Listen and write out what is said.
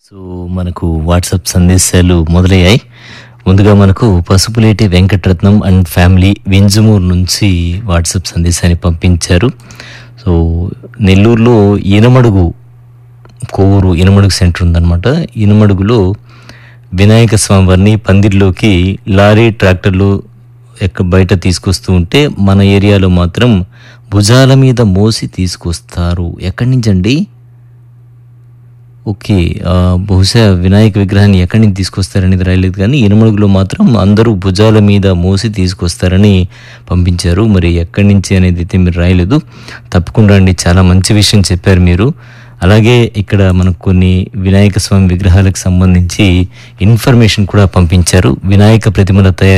so మనకు WhatsApp సందేశాలు మొదలయ్యాయి ముందుగా మనకు పసుపులేటి వెంకటరత్నం అండ్ ఫ్యామిలీ వింజమూరు నుంచి వాట్సాప్ సందేశాన్ని పంపించారు సో నెల్లూరులో ఇనమడుగు కోవూరు ఇనమడుగు సెంటర్ ఉందన్నమాట ఇనమడుగులో వినాయక స్వామి వారిని పందిర్లోకి లారీ ట్రాక్టర్లు ఎక్క బయట తీసుకొస్తూ ఉంటే మన ఏరియాలో మాత్రం భుజాల మీద మోసి తీసుకొస్తారు ఎక్కడి నుంచి అండి ఓకే ఆ, బహుశా వినాయక విగ్రహాన్ని ఎక్కడి నుంచి తీసుకొస్తారనేది రాయలేదు కానీ ఇనుమడుగులో మాత్రం అందరూ భుజాల మీద మోసి తీసుకొస్తారని పంపించారు మరి ఎక్కడి నుంచి అనేది అయితే మీరు రాయలేదు తప్పకుండా అండి చాలా మంచి విషయం చెప్పారు మీరు అలాగే ఇక్కడ మనకు కొన్ని వినాయక స్వామి విగ్రహాలకు సంబంధించి ఇన్ఫర్మేషన్ కూడా పంపించారు వినాయక ప్రతిమల తయారీ